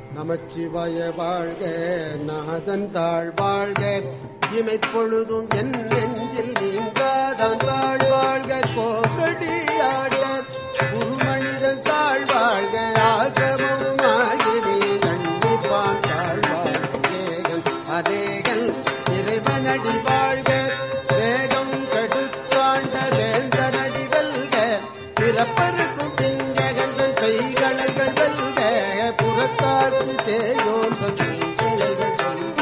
நமச்சிவாய வாழ்க நாதன் தாழ் வாழ்க இமை பொழுதும் என் நெஞ்சில் நீங்காதான் தாழ் வாழ்க கோகடியாட குருமனிதன் தாழ் வாழ்க ஆகமும் ஆகினில் கண்டிப்பான் தாழ் வாழ்க ஏகன் அதேகன் இறைவனடி வாழ்க வேகம் கடுத்தாண்ட வேந்தனடி வெல்க பிறப்பருக்கும் திங்ககந்தன் பெய்களங்கள் வெல்க புறத்தார்க்கு சேயோன் பிள்ளைகள்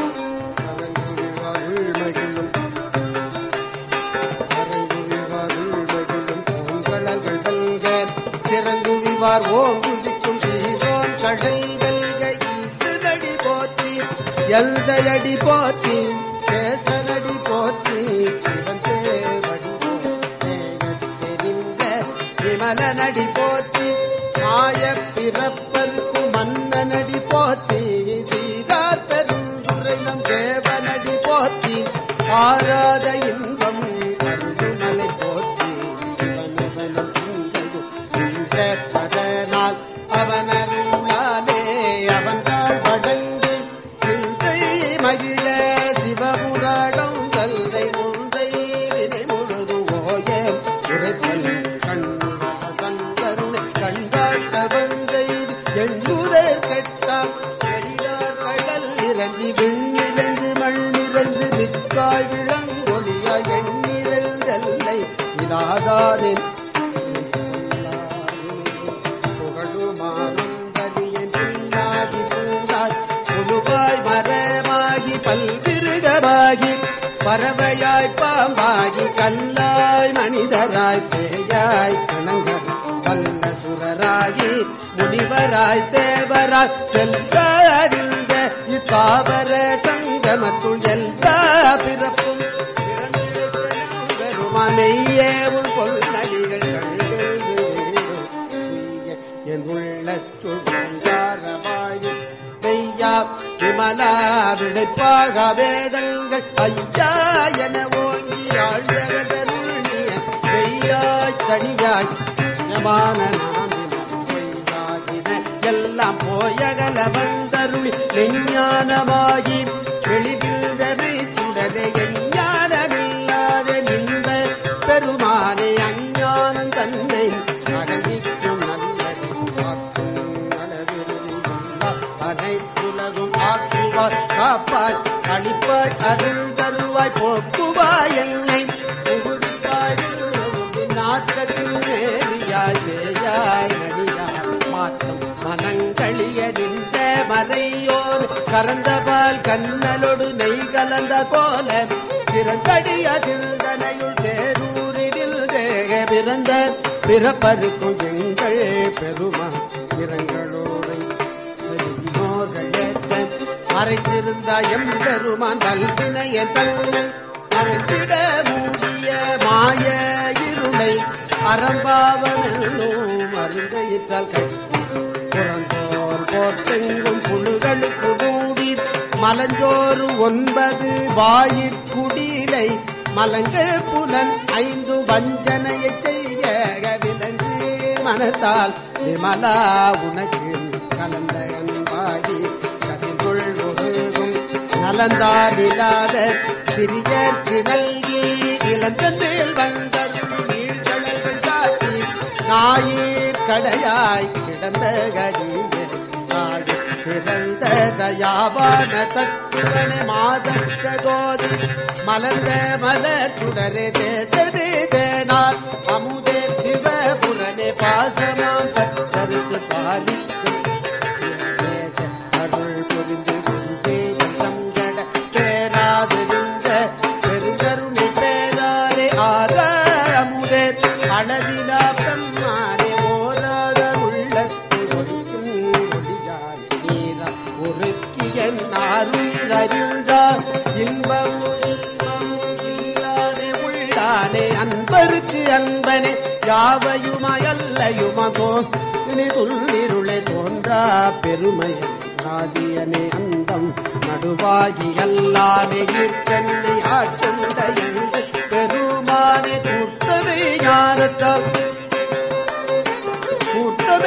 மகிழும் சிறங்குவிவார் ஓங்குவிக்கும் சீரோன் கடல் வெல்க ஈசனடி போற்றி எல்தையடி போற்றி கேசனடி போற்றி சிவன் தேவடி தெரிந்த விமலனடி போற்றி மாய பிறப்பருக்கு மன்னனடி போற்றி சீரார் பெருந்துரை நம் தேவனடி போற்றி ஆராத இன்பம் அருள்மலை போற்றி சிவனவனம் பதனால் அவனருளாலே அவன் தாழ் வடங்கி சிந்தை மகிழ சிவபுராடம் தல்லை முந்தை வினை முழுதும் ஓய உரைப்பல் கண்ணு கந்தருணை கண்டாட்ட வந்தை எண்ணுதர் கெட்டாம் எழிலார் கடல் இறங்கி விண்ணிறந்து மண்ணிறந்து மிக்காய் விளங்கொழியா எண்ணிறந்தல்லை இலாதாரின் புழுவாய் மரமாகி பல்விருகமாகி பறவையாய் பாம்பாகி கல்லாய் மனிதராய் பேயாய் கணங்கள் வல்ல சுரராகி முனிவராய் தேவராய் செல்வாரிந்த இத்தாவர சங்கமத்துள் எல்லா பிறப்பும் பெருமானையே உள் பொருள் என் உள்ள சுகாரவாயு பெய்யா விமலா விடைப்பாக வேதங்கள் ஐயா என ஓங்கி ஆழ்ந்தகதருள்ளிய பெய்யாய் தனியாய் ஞமான எல்லாம் போயகல வந்தருளி விஞ்ஞானமாகி வெளிகின்றமை துடரே எஞ்ஞானமில்லாத நின்ற பெருமானை அஞ்ஞானம் தன்னை அகலிக்கும் அனைத்துலகும் ஆக்குவார் காப்பாய் அழிப்பாய் அருள் தருவாய் போக்குவாய் என்னை புகுப்பாய் நாட்டத்தில் நேரியாய் சேயாய் நடிகாய் மாற்றம் மனங்களிய நின்ற மறையோர் கறந்தபால் கண்ணலொடு நெய் கலந்த போல திறந்தடிய சிந்தனையுள் தேரூரில் தேக பிறந்த பிறப்பருக்கும் எங்கள் பெருமா இரங்களோடு மறைந்திருந்த எம் பெருமான் வல்வினைய தன்னை மறைந்திட மூடிய மாய இருளை அறம்பாவனும் அருங்கையிட்டால் கை புறந்தோர் போர்த்தெங்கும் புழுகளுக்கு மூடி மலஞ்சோறு ஒன்பது வாயிற்குடிலை மலங்கு புலன் ஐந்து வஞ்சனையை செய்ய விலங்கு மனத்தால் விமலா உனக்கு கலந்த அன்பாகி கசிந்துள் ஒழுகும் நலந்தார் இல்லாத சிறியற்கு நல்கி இழந்த மேல் வந்தருளி நீழ்கடல்கள் காட்டி ஞாயிற் கடையாய் கிடந்த கடிய நாடு சிறந்த தயாவான தத்துவன மாதற்ற ஜோதி மலர்ந்த மலர் சுடரே தேசரே தேனார் அமுதே சிவபுரனே பாசமாம் பற்றருக்கு பாலிக்கும் தேச அருள் புரிந்து சங்கட பேராதிருந்த பெருங்கருணை பேராரே ஆரா அமுதே அளவிலா பிரம்மானே ஓராத உள்ளத்து ஒலிக்கும் ஒளியால் நீரா ஒருக்கிய நாருயிரறிந்தார் இன்பம் இன்பம் இல்லாதே உள்ளானே அன்பருக்கு அன்பனே யாவையுமயல்லையுமகோ துள்ளிருளை தோன்றா பெருமை ஆதியனே அந்தம் நடுவாகி அல்லானே ஈர்க்கண்ணை ஆட்கொண்ட எங்கள் பெருமானே கூர்த்தமே ஞானத்தால் கூர்த்தமே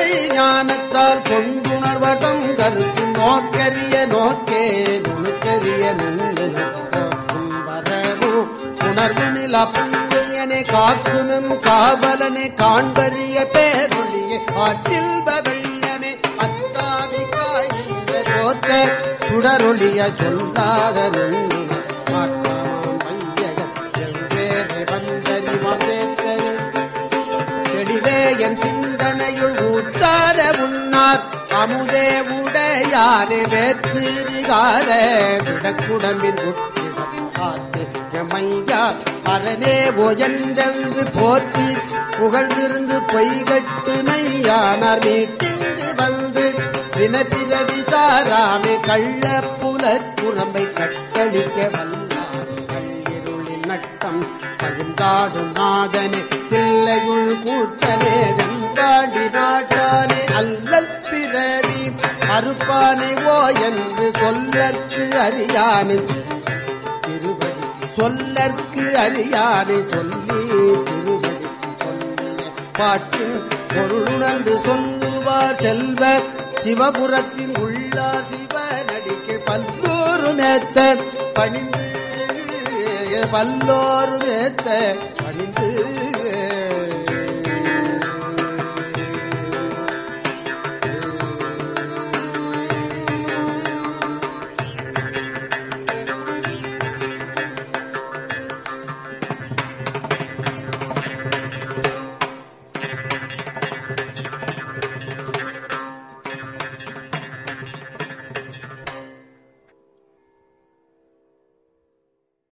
ஞானத்தால் கொண்டுணர்வதம் கருத்து நோக்கரிய நோக்கே நுணுக்கரிய நுண்ணுணர்வும் வரவும் உணர்வு நில புண்ணியனை காக்குனும் காவலனை காண்பறிய பேரொழிய ஆற்றில் வெள்ளமே அத்தாவி காய்கின்ற தோற்ற சுடரொழிய சொல்லாத நுண்ணுணர் ஆத்மாம் மையகம் எவ்வேறு வந்தறிவான் வேத்தனை தெளிவே என் சிந்தனையுள் ஊற்றார உன்னார் அமுதே உடையானே வேற்றிரிகார விடக்குடம்பின் உட்கிடப்பாத்து எமையா அரணே ஒயன்றென்று போற்றி புகழ்ந்திருந்து பொய்கட்டு மையானார் மீட்டிந்து வந்து வினப்பிரவி சாராமே கள்ள புலக்குரம்பை கட்டளிக்க வல்லார் கல்லிருளில் நட்டம் பகிர்ந்தாடும் நாதனே தில்லையுள் கூட்டனே வெம்பாடி நாட்டானே அல்லல் பிறவி அறுப்பானை ஓ என்று சொல்லற்கு அறியானின் திருவடி சொல்லற்கு அறியானை சொல்லி திருவடி சொல்லிய பாட்டின் பொருளுணர்ந்து சொல்லுவார் செல்வ சிவபுரத்தின் உள்ளார் சிவனடிக்கு பல்லோரு நேத்த பணிந்து பல்லோரு நேத்த